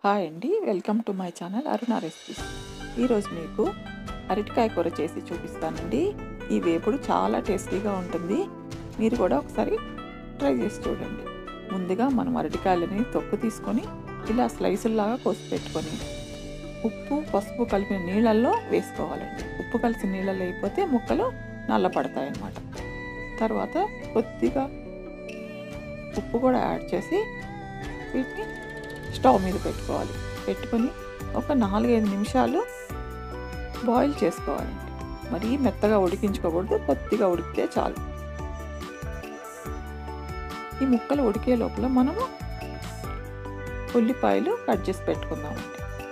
hi అండి welcome to my channel Aruna recipes ఈరోజు మీకు అరటికాయ కూర చేసి చూపిస్తానండి ఈ వేపుడు చాలా టేస్టీగా ఉంటుంది మీరు కూడా ఒకసారి ట్రై చేసి చూడండి ముందుగా మనం అరటికాయలని తొక్కు తీసుకొని ఇలా స్లైసుల్లాగా కోసి పెట్టుకొని ఉప్పు పసుపు కలిపిన నీళ్ళల్లో వేసుకోవాలండి ఉప్పు కలిసిన నీళ్ళల్లో అయిపోతే ముక్కలు నల్లపడతాయి అన్నమాట తర్వాత కొద్దిగా ఉప్పు కూడా యాడ్ చేసి వీటిని స్టవ్ మీద పెట్టుకోవాలి పెట్టుకొని ఒక నాలుగైదు నిమిషాలు బాయిల్ చేసుకోవాలండి మరీ మెత్తగా ఉడికించుకోకూడదు కొద్దిగా ఉడికితే చాలు ఈ ముక్కలు ఉడికే లోపల మనము ఉల్లిపాయలు కట్ చేసి పెట్టుకుందామండి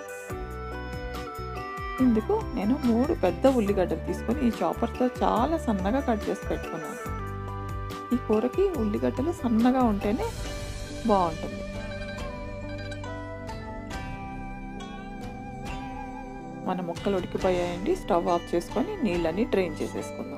ఇందుకు నేను మూడు పెద్ద ఉల్లిగడ్డలు తీసుకొని ఈ చాపర్తో చాలా సన్నగా కట్ చేసి పెట్టుకున్నాను ఈ కూరకి ఉల్లిగడ్డలు సన్నగా ఉంటేనే బాగుంటుంది మన ముక్కలు ఉడికిపోయాయండి స్టవ్ ఆఫ్ చేసుకొని నీళ్ళని డ్రైన్ చేసేసుకుందాం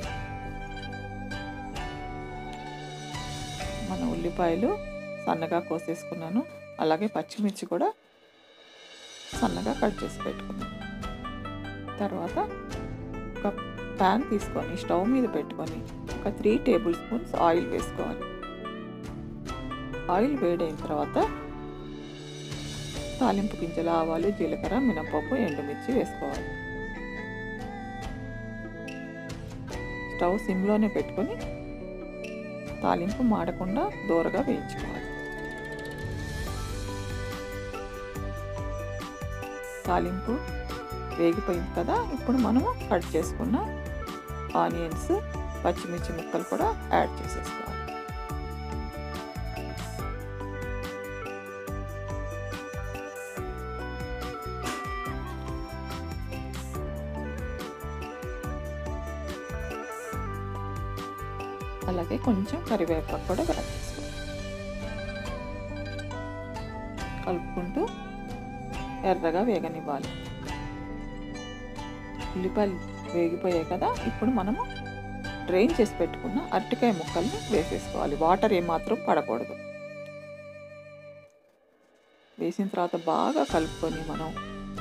మన ఉల్లిపాయలు సన్నగా కోసేసుకున్నాను అలాగే పచ్చిమిర్చి కూడా సన్నగా కట్ చేసి పెట్టుకున్నాను తర్వాత ఒక ప్యాన్ తీసుకొని స్టవ్ మీద పెట్టుకొని ఒక త్రీ టేబుల్ స్పూన్స్ ఆయిల్ వేసుకోవాలి ఆయిల్ వేడైన తర్వాత తాలింపు గింజలు ఆవాలు జీలకర్ర మినపప్పు ఎండుమిర్చి వేసుకోవాలి స్టవ్ సిమ్లోనే పెట్టుకొని తాలింపు మాడకుండా దూరగా వేయించుకోవాలి తాలింపు వేగిపోయింది కదా ఇప్పుడు మనము కట్ చేసుకున్న ఆనియన్స్ పచ్చిమిర్చి ముక్కలు కూడా యాడ్ చేసేసుకోవాలి అలాగే కొంచెం కరివేపాకు కూడా యాడ్ చేసుకోవాలి కలుపుకుంటూ ఎర్రగా వేగనివ్వాలి ఉల్లిపాయలు వేగిపోయాయి కదా ఇప్పుడు మనము డ్రైన్ చేసి పెట్టుకున్న అరటికాయ ముక్కల్ని వేసేసుకోవాలి వాటర్ ఏమాత్రం పడకూడదు వేసిన తర్వాత బాగా కలుపుకొని మనం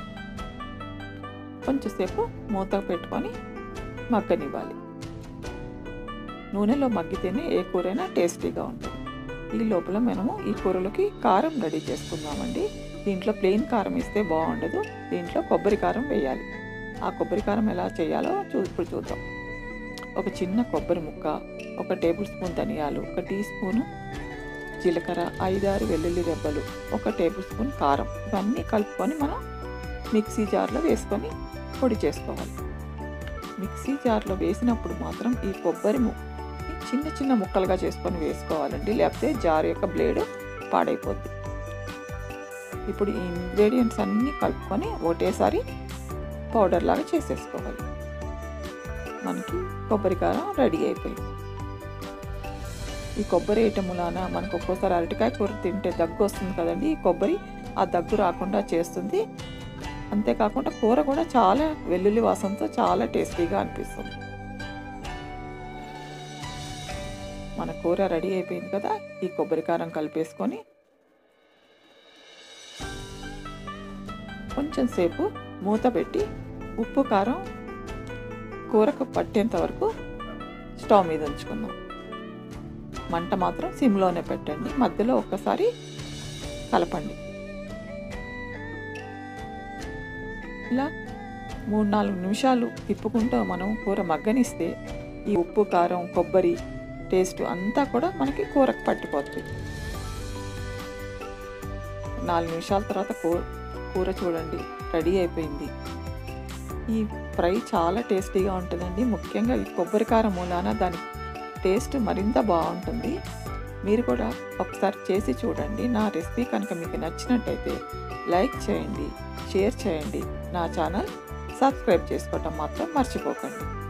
కొంచెంసేపు మూత పెట్టుకొని మగ్గనివ్వాలి నూనెలో మగ్గితేనే ఏ కూరైనా టేస్టీగా ఉంటుంది ఈ లోపల మనము ఈ కూరలోకి కారం రెడీ చేసుకుందామండి దీంట్లో ప్లెయిన్ కారం ఇస్తే బాగుండదు దీంట్లో కొబ్బరి కారం వేయాలి ఆ కొబ్బరి కారం ఎలా చేయాలో చూ ఇప్పుడు చూద్దాం ఒక చిన్న కొబ్బరి ముక్క ఒక టేబుల్ స్పూన్ ధనియాలు ఒక టీ స్పూను జీలకర్ర ఐదారు వెల్లుల్లి రెబ్బలు ఒక టేబుల్ స్పూన్ కారం ఇవన్నీ కలుపుకొని మనం మిక్సీ జార్లో వేసుకొని పొడి చేసుకోవాలి మిక్సీ జార్లో వేసినప్పుడు మాత్రం ఈ కొబ్బరి ము చిన్న చిన్న ముక్కలుగా చేసుకొని వేసుకోవాలండి లేకపోతే జార్ యొక్క బ్లేడ్ పాడైపోద్ది ఇప్పుడు ఈ ఇంగ్రీడియంట్స్ అన్నీ కలుపుకొని ఒకటేసారి పౌడర్ లాగా చేసేసుకోవాలి మనకి కొబ్బరి కారం రెడీ అయిపోయింది ఈ కొబ్బరి వేయటం వలన మనకు ఒక్కోసారి అరటికాయ కూర తింటే దగ్గు వస్తుంది కదండి ఈ కొబ్బరి ఆ దగ్గు రాకుండా చేస్తుంది అంతేకాకుండా కూర కూడా చాలా వెల్లుల్లి వాసనతో చాలా టేస్టీగా అనిపిస్తుంది మన కూర రెడీ అయిపోయింది కదా ఈ కొబ్బరి కారం కలిపేసుకొని కొంచెం సేపు మూత పెట్టి ఉప్పు కారం కూరకు పట్టేంత వరకు స్టవ్ మీద ఉంచుకుందాం మంట మాత్రం సిమ్లోనే పెట్టండి మధ్యలో ఒక్కసారి కలపండి ఇలా మూడు నాలుగు నిమిషాలు తిప్పుకుంటూ మనం కూర మగ్గనిస్తే ఈ ఉప్పు కారం కొబ్బరి టేస్ట్ అంతా కూడా మనకి కూరకు పట్టిపోతుంది నాలుగు నిమిషాల తర్వాత కూర కూర చూడండి రెడీ అయిపోయింది ఈ ఫ్రై చాలా టేస్టీగా ఉంటుందండి ముఖ్యంగా ఈ కొబ్బరి కారం మూలాన దాని టేస్ట్ మరింత బాగుంటుంది మీరు కూడా ఒకసారి చేసి చూడండి నా రెసిపీ కనుక మీకు నచ్చినట్టయితే లైక్ చేయండి షేర్ చేయండి నా ఛానల్ సబ్స్క్రైబ్ చేసుకోవటం మాత్రం మర్చిపోకండి